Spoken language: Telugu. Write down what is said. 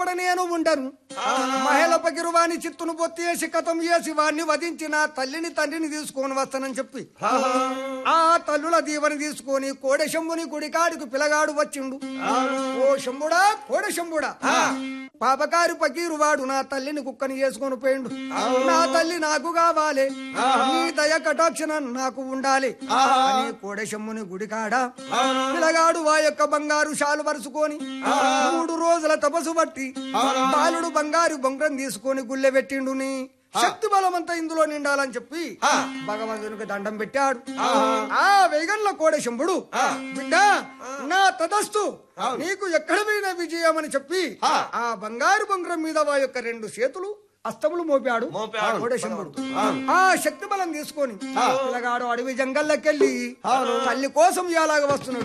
ఇక్కడ నేను ఉండను మహిళ పగిరువాని చిత్తును పొత్తేసి కథం చేసి వాణ్ణి వధించి నా తల్లిని తండ్రిని తీసుకొని వస్తానని చెప్పి ఆ తల్లుల దీవని తీసుకొని కోడశంభుని గుడికాడికి పిలగాడు వచ్చిండు ఓ శంభుడా కోడశంభుడా పాపకారు పకీరు వాడు నా తల్లిని కుక్కని చేసుకొని పోయిండు నా తల్లి నాకు కావాలి నీ దయ కటాక్షణ నాకు ఉండాలి అని కోడశమ్ముని గుడికాడ పిలగాడు వా యొక్క బంగారు షాలు వరుసుకొని మూడు రోజుల తపసు బట్టి బాలుడు బంగారు బొంగరం తీసుకొని గుళ్ళె పెట్టిండు నీ శక్తి బలమంతా ఇందులో నిండాలని చెప్పి భగవంతునికి దండం పెట్టాడు ఆ వేగంలో కోడశంభుడు బిడ్డ నా తదస్తు నీకు ఎక్కడ పోయిన విజయం అని చెప్పి ఆ బంగారు బొంగరం మీద వా యొక్క రెండు చేతులు అస్తములు మోపాడు మోపాడు. కోడశంభుడు ఆ శక్తి బలం తీసుకొని పిల్లగాడు అడవి జంగల్లోకెళ్ళి తల్లి కోసం ఇలాగ వస్తున్నాడు